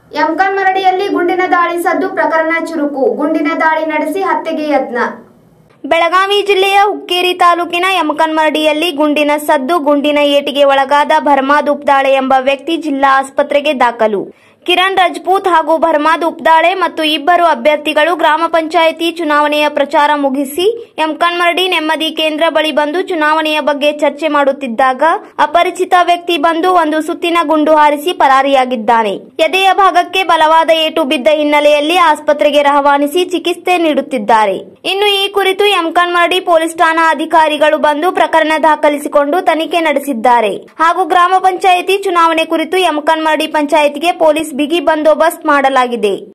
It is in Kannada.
ಯಮಕನ್ ಮರಡಿಯಲ್ಲಿ ಗುಂಡಿನ ದಾಳಿ ಸದ್ದು ಪ್ರಕರಣ ಚುರುಕು ಗುಂಡಿನ ದಾಳಿ ನಡೆಸಿ ಹತ್ಯೆಗೆ ಯತ್ನ ಬೆಳಗಾವಿ ಜಿಲ್ಲೆಯ ಹುಕ್ಕೇರಿ ತಾಲೂಕಿನ ಯಮಕನ್ಮರಡಿಯಲ್ಲಿ ಗುಂಡಿನ ಸದ್ದು ಗುಂಡಿನ ಏಟಿಗೆ ಒಳಗಾದ ಭರ್ಮಾದ್ ಉಪ್ದಾಳೆ ಎಂಬ ವ್ಯಕ್ತಿ ಜಿಲ್ಲಾ ಆಸ್ಪತ್ರೆಗೆ ದಾಖಲು ಕಿರಣ್ ರಜಪೂತ್ ಹಾಗೂ ಭರ್ಮಾದ್ ಉಪ್ದಾಳೆ ಮತ್ತು ಇಬ್ಬರು ಅಭ್ಯರ್ಥಿಗಳು ಗ್ರಾಮ ಪಂಚಾಯಿತಿ ಚುನಾವಣೆಯ ಪ್ರಚಾರ ಮುಗಿಸಿ ಯಮಕನ್ಮರಡಿ ನೆಮ್ಮದಿ ಕೇಂದ್ರ ಬಳಿ ಬಂದು ಚುನಾವಣೆಯ ಬಗ್ಗೆ ಚರ್ಚೆ ಮಾಡುತ್ತಿದ್ದಾಗ ಅಪರಿಚಿತ ವ್ಯಕ್ತಿ ಬಂದು ಒಂದು ಸುತ್ತಿನ ಗುಂಡು ಹಾರಿಸಿ ಪರಾರಿಯಾಗಿದ್ದಾನೆ ಎದೆಯ ಭಾಗಕ್ಕೆ ಬಲವಾದ ಏಟು ಬಿದ್ದ ಹಿನ್ನೆಲೆಯಲ್ಲಿ ಆಸ್ಪತ್ರೆಗೆ ರವಾನಿಸಿ ಚಿಕಿತ್ಸೆ ನೀಡುತ್ತಿದ್ದಾರೆ ಇನ್ನು ಈ ಕುರಿತು ಯಮಕನ್ಮರಡಿ ಪೊಲೀಸ್ ಠಾಣಾ ಅಧಿಕಾರಿಗಳು ಬಂದು ಪ್ರಕರಣ ದಾಖಲಿಸಿಕೊಂಡು ತನಿಖೆ ನಡೆಸಿದ್ದಾರೆ ಹಾಗೂ ಗ್ರಾಮ ಪಂಚಾಯಿತಿ ಚುನಾವಣೆ ಕುರಿತು ಯಮಕನ್ಮರಡಿ ಪಂಚಾಯಿತಿಗೆ ಪೊಲೀಸ್ ಬಿಗಿ ಬಂದೋಬಸ್ತ್ ಮಾಡಲಾಗಿದೆ